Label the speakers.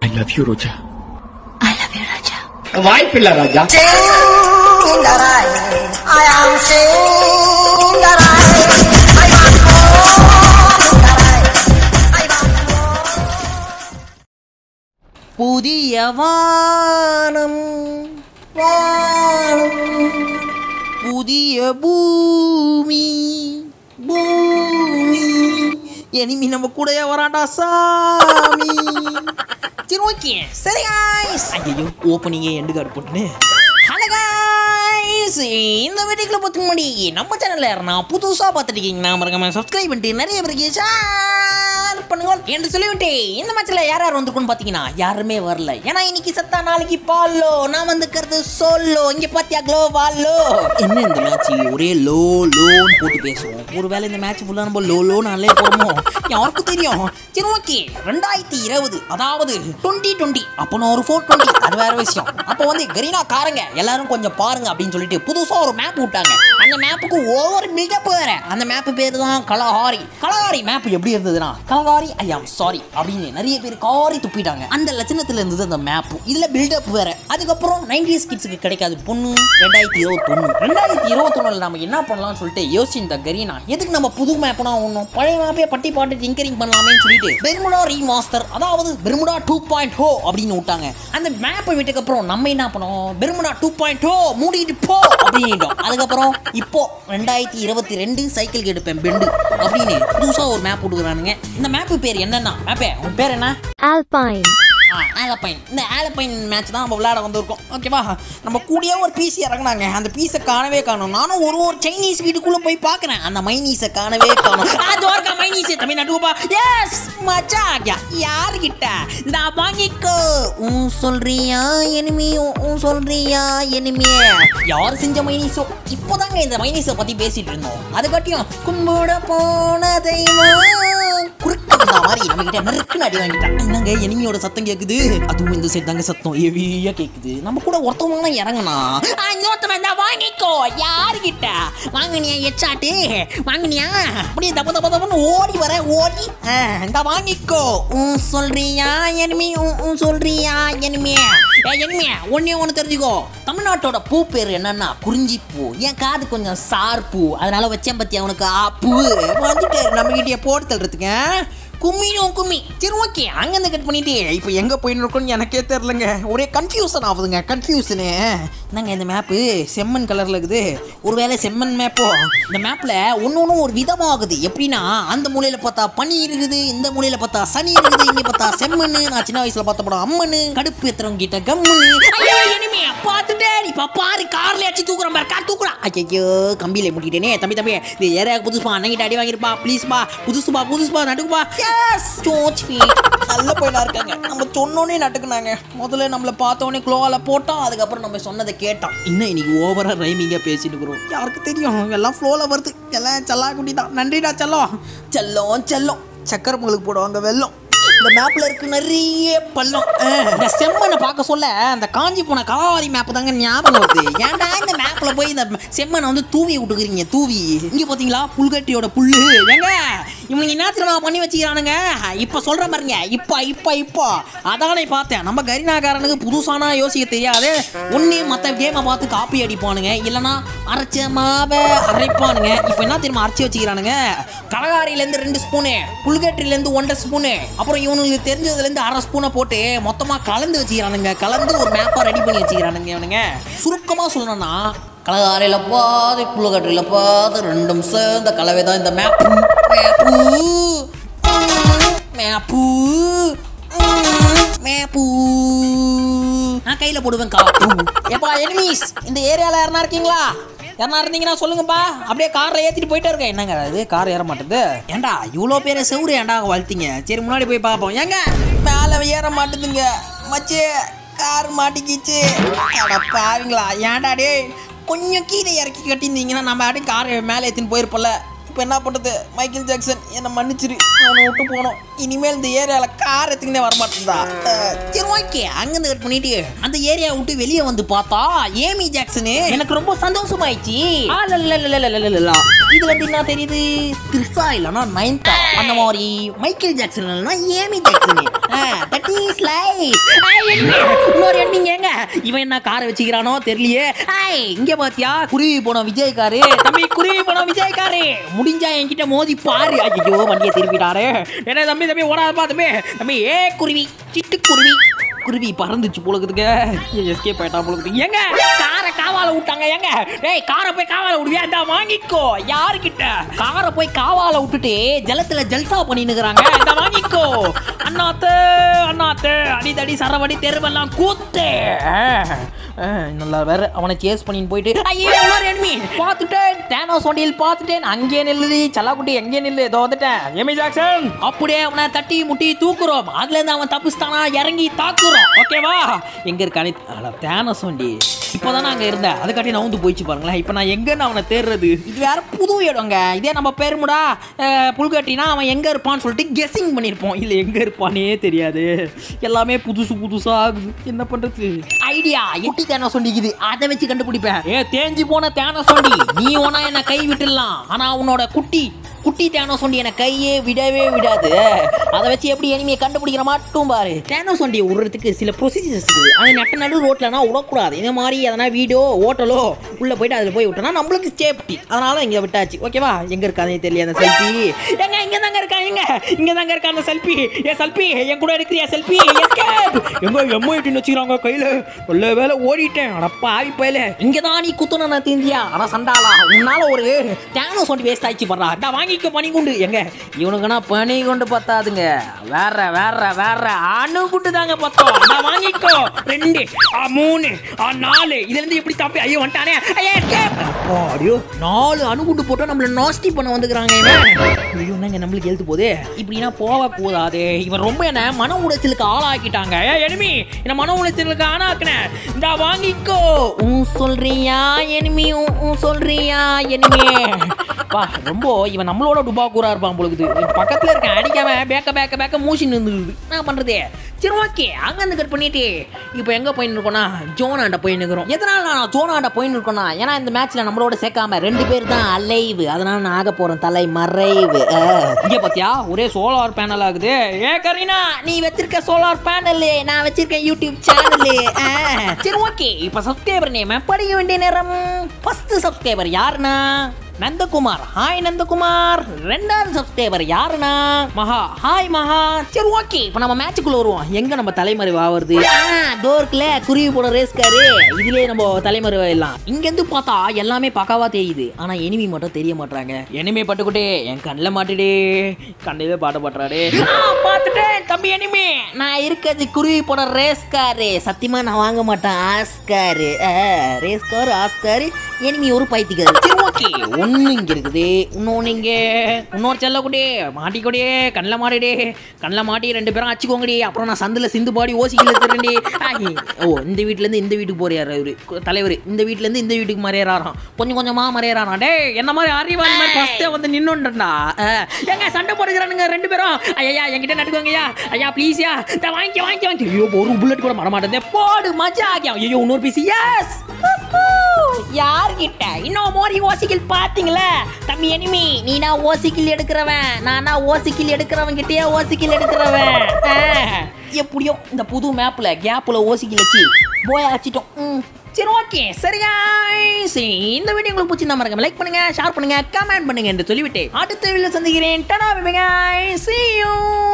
Speaker 1: I love you Roja
Speaker 2: I love you Raja
Speaker 3: வாய்ப்பில்லை ராஜா
Speaker 4: புதிய வானம் வானம் புதிய பூமி பூமி எனிமி நம்ம கூடயே வராண்டா சாமி சரி ஓகே சரி guys ஐயோ ஓப்பனிங்கே எண்டு கார்டு போட்டுன்னு ஹலோ guys இந்த வீட்டுக்குள்ள பார்த்துக்க முன்னாடி நம்ம சேனல்ல யாருன்னா புதுசாக பார்த்துருக்கீங்கன்னா மறக்காம சப்ஸ்கிரைப் பண்ணிட்டு நிறைய பேருக்கு ஷேர் பண்ணுங்க என்று சொல்லிவிட்டு இந்த மேட்ச்ல யார் யார் வந்திருக்குன்னு பார்த்தீங்கன்னா யாருமே வரல ஏன்னா இன்னைக்கு சத்தா நாளைக்கு பாலோ நான் வந்துக்கிறது சோலோ இங்க பாத்தியா க்ளோ வாலோ என்ன இந்த மேட்ச் ஒரே லோ லோன்னு போட்டு பேசுவோம் ஒருவேளை இந்த மேட்ச் ஃபுல்லாக நம்ம லோ லோ நாளே போடுமோ யாருக்கும் தெரியும் சரி ஓகே ரெண்டாயிரத்தி இருபது அதாவது டுவெண்ட்டி டுவெண்ட்டி அப்போ நான் ஒரு ஃபோர் டுவெண்ட்டி அது வேற விஷயம் அப்போ வந்து கரீனா காரங்க எல்லாரும் கொஞ்சம் பாருங்க அப்படின்னு சொல்லிட்டு புதுசாக ஒரு மேப் விட்டாங்க அந்த மேப்புக்கு ஓவர் பில்டப் வேற அந்த மேப் பேர் தான் கலஹாரி கலஹாரி மேப் எப்படி இருந்ததுன்னா கலஹாரி ஐ ஆம் சாரி அப்படின்னு நிறைய பேர் காரி துப்பிட்டாங்க அந்த லட்சணத்துல இருந்தது அந்த மேப் இதுல பில்டப் வேற அதுக்கப்புறம் நைன்டிஸ் கிட்ஸுக்கு கிடைக்காது பொண்ணு ரெண்டாயிரத்தி இருபத்தொன்னு ரெண்டாயிரத்தி இருபத்தொன்னுல நம்ம என்ன பண்ணலாம்னு சொல்லிட்டு யோசிச்சிருந்த கரீனா எதுக்கு நம்ம புது மேப்னா ஒன்றும் பழைய மேப்பே பட்டி பாட்டு டிங்கரிங் பண்ணலாமேன்னு சொல்லிட்டு பெர்முடா ரீமாஸ்டர் அதாவது பெர்முடா டூ பாயிண்ட் ஹோ அப்படின்னு விட்டாங்க அந்த மேப்பை விட்டதுக்கு அப்புறம் நம்ம என்ன பண்ணோம் பெர்முடா டூ பாயிண்ட் ஹோ மூடிட்டு போ அப்படின்ட்டோம் அதுக்கப்புறம் இப்போ ரெண்டாயிரத்தி இருபத்தி ரெண்டு சைக்கிள் எடுப்பேன் பெண்டு அப்படின்னு புதுசா ஒரு மேப் விட்டுக்கிறானுங்க இந்த மேப்பு பேர் என்னன்னா மேப்பே உன் பேர் என்ன
Speaker 2: Alpine.
Speaker 4: ஆலப்பைன் இந்த ஆலப்பைன் மேட்ச் தான் நம்ம விளையாட வந்திருக்கோம் ஓகேவா நம்ம கூடயே ஒரு பீஸ் இறங்குனாங்க அந்த பீஸை காணவே காணும் நானும் ஒரு ஒரு சைனீஸ் வீட்டுக்குள்ள போய் பார்க்குறேன் அந்த மைனீஸை காணவே காணும் ஜோர்க்கா மைனீஸ் தமிழ் நடுவுப்பா எஸ் மச்சா யாருக்கிட்ட இந்த வாங்கிக்கோ உன் சொல்றியா எனிமி உன் சொல்றியா எனிமியே யார் செஞ்ச மைனீஸோ இப்போதாங்க இந்த மைனீஸை பத்தி பேசிட்டு இருந்தோம் அதுக்காட்டியும் கும்பிட போன தெய்வம் குறுக்க வந்த மாதிரி நம்ம கிட்ட நெருக்குன்னு அடி வாங்கிட்டான் என்னங்க எனிமியோட சத்தம் கேக்குது அதுவும் இந்த சைடு தாங்க சத்தம் ஹெவியா கேக்குது நம்ம கூட ஒருத்தவங்க இறங்கனா இன்னொருத்தவன் வந்தா வாங்கிக்கோ யாருகிட்ட வாங்கினியா எச்சாட்டு வாங்கினியா அப்படியே தப்பு தப்பு தப்புன்னு ஓடி வர ஓடி ஆ, இந்த வாங்கிக்கோ உன் சொல்றியா எனிமி உன் சொல்றியா எனிமியே எனிமியே ஒன்னே ஒன்று தெரிஞ்சுக்கோ தமிழ்நாட்டோட பூ பேர் என்னன்னா குறிஞ்சி பூ என் காது கொஞ்சம் சார் பூ அதனால வச்சேன் பத்தி அவனுக்கு ஆ பூ வந்துட்டாரு நம்ம கிட்டே போட்டு தள்ளுறதுக்கு கும்மிடும் கும்மி சரி ஓகே அங்கேருந்து கட் பண்ணிட்டு இப்போ எங்கே போயின்னு இருக்கோம்னு எனக்கே தெரிலங்க ஒரே கன்ஃபியூஷன் ஆகுதுங்க கன்ஃபியூஷனு என்னங்க இந்த மேப்பு செம்மண் கலரில் இருக்குது ஒருவேளை செம்மண் மேப்போ இந்த மேப்பில் ஒன்று ஒன்றும் ஒரு விதமாகுது எப்படின்னா அந்த மூலையில் பார்த்தா பனி இருக்குது இந்த மூலையில் பார்த்தா சனி இருக்குது இங்கே பார்த்தா செம்மண்ணு நான் சின்ன வயசில் பார்த்த படம் அம்மனு கடுப்பு எத்துறவங்க கிட்ட கம்முன்னு ஐயோ இனிமே பார்த்துட்டே இப்போ பாரு கார்ல அடிச்சு தூக்குறேன் பாரு கார் தூக்குறா ஐயோ கம்பியில முட்டிட்டேனே தம்பி தம்பி இது ஏரியா புதுசுப்பா அண்ணங்கிட்ட அடி வாங்கிருப்பா ப்ளீஸ்ப்பா புதுசுப்பா புதுசுப்பா நட்டுக்குப்பா எஸ் சோச் ஃபீட் நல்ல போயிடா இருக்காங்க நம்ம சொன்னோன்னே நட்டுக்குனாங்க முதல்ல நம்மள பார்த்தோன்னே க்ளோவால போட்டோம் அதுக்கப்புறம் நம்ம சொன்னதை கேட்டோம் இன்னும் இன்னைக்கு ஓவரா ரைமிங்கா பேசிட்டு இருக்கிறோம் யாருக்கு தெரியும் எல்லாம் ஃப்ளோல வருது எல்லாம் செல்லா குட்டி தான் நன்றிடா செல்லம் செல்லம் செல்லம் சக்கரை பொங்கலுக்கு போடுவாங்க வெல்லம் இந்த மேப்ல இருக்கு நிறைய பள்ளம் அஹ், இந்த செம்மனை பார்க்க சொல்ல அந்த காஞ்சி போன கலாவாரி மேப் தாங்க ஞாபகம் வருது ஏன்டா இந்த மேப்ல போய் இந்த செம்மனை வந்து தூவி விட்டுக்கிறீங்க தூவி இங்க பாத்தீங்களா புல்கட்டியோட புல்லு ஏங்க இவங்க என்ன தெரியுமா பண்ணி வச்சுக்கிறானுங்க இப்ப சொல்ற பாருங்க இப்ப இப்ப இப்போ அதானே பார்த்தேன் நம்ம கரிநாகாரனுக்கு புதுசானா யோசிக்க தெரியாது ஒன்னே மத்த கேமை பார்த்து காப்பி அடிப்பானுங்க இல்லைன்னா அரைச்ச மாவை அரைப்பானுங்க இப்போ என்ன தெரியுமா அரைச்சி வச்சுக்கிறானுங்க கலகாரியிலேருந்து ரெண்டு ஸ்பூனு புல்கட்டிலேருந்து ஒன்றரை ஸ்பூனு அப்புறம் இவனுங்களுக்கு தெரிஞ்சதுலேருந்து அரை ஸ்பூனை போட்டு மொத்தமாக கலந்து வச்சுக்கிறானுங்க கலந்து ஒரு மேப்பாக ரெடி பண்ணி வச்சுக்கிறானுங்க இவனுங்க சுருக்கமாக சொல்லணும்னா கலகாரையில் பாது புல்கட்டியில் பாது ரெண்டும் சேர்ந்த கலவை தான் இந்த மேப்பு மேப்பு மேப்பு மேப்பு நான் கையில் போடுவேன் காப்பு ஏப்பா எனிமீஸ் இந்த ஏரியாவில் யாருனா இருக்கீங்களா யாருனா இருந்தீங்கன்னா சொல்லுங்கப்பா அப்படியே காரில் ஏற்றிட்டு போயிட்டே இருக்கேன் என்னங்க அது கார் ஏற மாட்டேது ஏன்டா இவ்வளோ பேரை செவுரு ஏன்டா வளர்த்தீங்க சரி முன்னாடி போய் பார்ப்போம் ஏங்க மேலே ஏற மாட்டேதுங்க மச்சே கார் மாட்டிக்கிச்சு அட பாருங்களா ஏன்டா டேய் கொஞ்சம் கீழே இறக்கி கட்டியிருந்தீங்கன்னா நம்ம அப்படியே காரை மேலே ஏற்றின்னு போயிருப்போம்ல இப்போ என்ன பண்ணுறது மைக்கேல் ஜாக்சன் என்னை மன்னிச்சிரு அவனை விட்டு போனோம் இனிமேல் இந்த ஏரியாவில் கார் எடுத்துக்கினே வரமாட்டேன்டா அஹ், சரி ஓகே அங்கேருந்து கட் பண்ணிட்டு அந்த ஏரியா விட்டு வெளியே வந்து பார்த்தா ஏமி ஜாக்சனு எனக்கு ரொம்ப சந்தோஷமாயிடுச்சு ஆ, ல, ல, ல, ல, ல, ல, ல, ல. இது வந்து என்ன தெரியுது த்ரிஷா இல்லைன்னா நைன்தா அந்த மாதிரி மைக்கேல் ஜாக்சன் இல்லைன்னா Amy Jackson that is life nice இன்னொரு எண்ணிங்க எங்க இவன் என்ன காரை வச்சுக்கிறானோ தெரியலையே ஐய் இங்க பாத்தியா குருவி போனோம் விஜய் காரு தம்பி குருவி போனோம் விஜய் காரு முடிஞ்சா என்கிட்ட மோதி பாரு ஐயோ வண்டியை திருப்பிட்டாரு என்ன தம்பி தம்பி ஓடாதப்பா தம்பி தம்பி ஏ குருவி சிட்டு குருவி குருவி பறந்துச்சு போலக்குதுங்க எஸ்கே போயிட்டா போலக்குது ஏங்க காரை காவால விட்டாங்க ஏங்க டேய் காரை போய் காவால விடுவியா இந்தா வாங்கிக்கோ யாருக்கிட்ட காரை போய் காவால விட்டுட்டு ஜலத்துல ஜல்சா பண்ணினுக்குறாங்க இந்த வாங்கிக்கோ அண்ணாத்து அண்ணாத்து அடிதடி சரவடி தெருவெல்லாம் கூத்து அஹ், நல்லா வேற அவனை சேஸ் பண்ணின்னு போயிட்டு ஐயோ இன்னொரு enemy. பார்த்துட்டேன் தேனோஸ் வண்டியில் பார்த்துட்டேன் அங்கே நில்லுது சல்லாக்குட்டி எங்கே நில்லு இதோ வந்துட்டேன் எமி ஜாக்சன் அப்படியே அவனை தட்டி முட்டி தூக்குறோம் அதுல இருந்து அவன் தப்பிச்சிட்டானா இறங்கி தாக்குறோம் ஓகேவா எங்க இருக்கானே அட தேனோஸ் வண்டி இப்போதானே அங்க இருந்தேன் அதுக்காட்டி நவுந்து போயிடுச்சு பாருங்களேன் இப்போ நான் எங்கன்னு அவனை தேடுறது இது வேற புது இடங்க இதே நம்ம பேருமுடா அஹ், புல்கட்டினா அவன் எங்க இருப்பான்னு சொல்லிட்டு கெஸ்ஸிங் பண்ணியிருப்போம் இல்லை எங்க இருப்பானே தெரியாது எல்லாமே புதுசு புதுசா ஆகுது என்ன பண்றது ஐடியா எட்டி தேனை சொண்டிக்குது அதை வச்சு கண்டுபிடிப்பேன் ஏ தேஞ்சு போன தேனை சொண்டி நீ ஒன்னா என்ன கை விட்டுடலாம் ஆனா உன்னோட குட்டி குட்டி தேனோ சொண்டி என கையே விடவே விடாது அதை வச்சு எப்படி எனிமையை கண்டுபிடிக்கிற மட்டும் பாரு தேனோ சொண்டி விடுறதுக்கு சில ப்ரொசீஜர்ஸ் இருக்குது அது நட்ட நடு ரோட்லனா விடக்கூடாது இந்த மாதிரி எதனா வீடோ ஹோட்டலோ உள்ள போயிட்டு அதில் போய் விட்டோம்னா நம்மளுக்கு சேஃப்டி அதனால இங்கே விட்டாச்சு ஓகேவா எங்க இருக்காதே தெரியல அந்த செல்ஃபி எங்க இங்க தாங்க இருக்கா எங்க இங்க தாங்க இருக்கா அந்த செல்ஃபி ஏ செல்ஃபி என் கூட எடுக்கிறியா செல்ஃபி எங்க எம்மோ எட்டின்னு வச்சுக்கிறாங்க கையில நல்ல வேலை ஓடிட்டேன் அடப்பா ஆவி போயில இங்க தான் நீ குத்துன நான் தெரிஞ்சியா ஆனா சண்டாளா உன்னால ஒரு தேனோ சொண்டி வேஸ்ட் ஆயிடுச்சு பண்றா டா வாங்கிக்க பனி குண்டு எங்க இவனுக்குனா பனி குண்டு பத்தாதுங்க வேற வேற வேற அணு குண்டு தாங்க பத்தோம் டா வாங்கிக்கோ ரெண்டு ஆ மூணு ஆ நாலு இதுல இருந்து எப்படி தப்பி ஐயோ வந்துட்டானே ஐயா escape. அப்பாடியோ நாலு அணுகுண்டு போட்டு நம்மள நாஸ்டி பண்ண வந்துக்கிறாங்க இவன் ஐயோ என்னங்க நம்மளுக்கு எழுத்து போகுது இப்படின்னா போக கூடாது இவன் ரொம்ப என்ன மன உளைச்சலுக்கு ஆளாக்கிட்டாங்க ஏ எனிமி என்ன மன உளைச்சலுக்கு ஆளாக்குனேன் இந்த வாங்கிக்கோ உன் சொல்றியா எனிமி உன் சொல்றியா எனிமி வா ரொம்ப இவன் நம்மளோட டுபா கூறா இருப்பான் பொழுது பக்கத்துல இருக்க அடிக்காம பேக்க பேக்க பேக்க மூசி நின்றுது என்ன பண்றது சரி ஓகே அங்க இருந்து கட் பண்ணிட்டு இப்போ எங்க போயின்னு இருக்கோம்னா ஜோனாண்ட போயின்னு இருக்கிறோம் எதனால நான் ஜோனாண்ட போயின்னு இருக்கோம்னா ஏன்னா இந்த மேட்ச்ல நம்மளோட சேர்க்காம ரெண்டு பேர் தான் அலைவு அதனால நான் ஆக போறேன் தலை மறைவு அஹ். இங்க பாத்தியா ஒரே சோலார் பேனல் ஆகுது ஏ கரீனா நீ வச்சிருக்க சோலார் பேனல் நான் வச்சிருக்கேன் யூடியூப் சேனல் சரி ஓகே இப்போ சப்ஸ்கிரைபர் நேம் படிக்க வேண்டிய நேரம் ஃபர்ஸ்ட் சப்ஸ்கிரைபர் யாருன்னா நந்தகுமார் ஹாய் நந்தகுமார் ரெண்டாவது சப்ஸ்கிரைபர் யாருன்னா மகா ஹாய் மகா சரி ஓகே இப்போ நம்ம மேட்சுக்குள்ள வருவோம் எங்க நம்ம தலைமறைவு ஆவறது டோர்க்ல குருவி போட ரேஸ்காரு இதுலயே நம்ம தலைமறைவு எல்லாம் இங்க இருந்து பார்த்தா எல்லாமே பக்காவா தெரியுது ஆனா எனிமி மட்டும் தெரிய மாட்டாங்க எனிமி பட்டுக்கிட்டே என் கண்ணில் மாட்டுடே கண்ணிலே பாட்டு பாட்டுறாரு பார்த்துட்டேன் தம்பி எனிமி நான் இருக்கிறது குருவி போட ரேஸ்காரு சத்தியமா நான் வாங்க மாட்டேன் ஆஸ்காரு ரேஸ்கார் ஆஸ்காரு எனிமி ஒரு பைத்திக்காரு சரி ஓகே ஒன்று இங்கே இருக்குது இன்னொன்று இங்கே இன்னொரு செல்லக்குடி மாட்டிக்கொடியே கண்ணில் மாட்டிடே கண்ணில் மாட்டி ரெண்டு பேரும் அச்சுக்கோங்கடி அப்புறம் நான் சந்தில் சிந்து பாடி ஓசிக்கல திருண்டி ஓ இந்த வீட்டிலேருந்து இந்த வீட்டுக்கு போறியாரு அவரு கு- தலைவர் இந்த வீட்டிலேருந்து இந்த வீட்டுக்கு மறையறாராம் கொஞ்சம் கொஞ்சமாக மறையறாராம் டேய் என்ன மாதிரி அறிவாளி மாதிரி ஃபஸ்ட்டே வந்து நின்னுன்றா ஏங்க சண்டை போடுகிறானுங்க ரெண்டு பேரும் ஐயா என்கிட்ட நட்டுக்கோங்கய்யா ஐயா ப்ளீஸ்யா வாங்கிக்க வாங்கிக்க வாங்கிக்க ஐயோ ஒரு புல்லட் கூட மர மாட்டேன் போடு மஜா ஆகியா ஐயோ இன்னொரு பீஸ் எஸ் யார்கிட்ட இன்னும் மோரி ஓசிக்கில் பாத்தீங்களா தம்பி எனிமி நீனா ஓசிக்கில் எடுக்கிறவன் நானா ஓசிக்கில் எடுக்கிறவன் கிட்டயே ஓசிக்கில் எடுக்கிறவன் ஆ, எப்படியோ இந்த புது மேப்ல கேப்ல ஓசிக்கில் வச்சு போய் அடிச்சிட்டோம் ம், சரி ஓகே சரியா சரி இந்த வீடியோ உங்களுக்கு பிடிச்சிருந்தா மறக்காம லைக் பண்ணுங்க ஷேர் பண்ணுங்க கமெண்ட் பண்ணுங்க என்று சொல்லிவிட்டு அடுத்த வீடியோ சந்திக்கிறேன் டடா பை see you